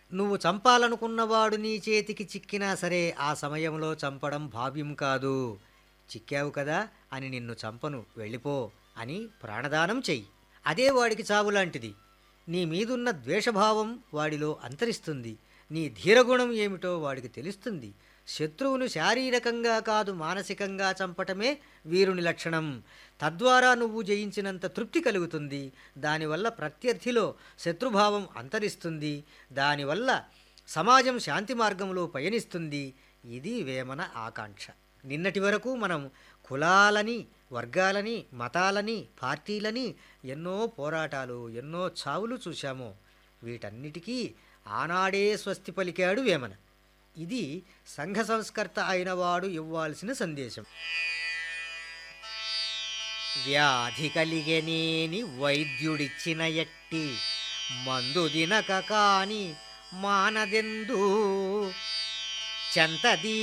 నువ్వు చంపాలనుకున్నవాడు నీ చేతికి చిక్కినా సరే ఆ సమయంలో చంపడం భావ్యం కాదు చిక్కావు కదా అని నిన్ను చంపను వెళ్ళిపో అని ప్రాణదానం చెయ్యి అదే వాడికి చావు లాంటిది నీ మీదున్న ద్వేషభావం వాడిలో అంతరిస్తుంది నీ ధీరగుణం ఏమిటో వాడికి తెలుస్తుంది శత్రువును శారీరకంగా కాదు మానసికంగా చంపటమే వీరుని లక్షణం తద్వారా నువ్వు జయించినంత తృప్తి కలుగుతుంది దానివల్ల ప్రత్యర్థిలో శత్రుభావం అంతరిస్తుంది దానివల్ల సమాజం శాంతి మార్గంలో పయనిస్తుంది ఇది వేమన ఆకాంక్ష నిన్నటి వరకు మనం కులాలని వర్గాలని మతాలని పార్టీలని ఎన్నో పోరాటాలు ఎన్నో చావులు చూశాము వీటన్నిటికీ ఆనాడే స్వస్తి పలికాడు వేమన ఇది సంఘ సంస్కర్త అయినవాడు ఇవ్వాల్సిన సందేశం వ్యాధి కలిగనేని వైద్యుడిచ్చిన ఎట్టి మందు దినక కాని మానదెందు చెంతదీ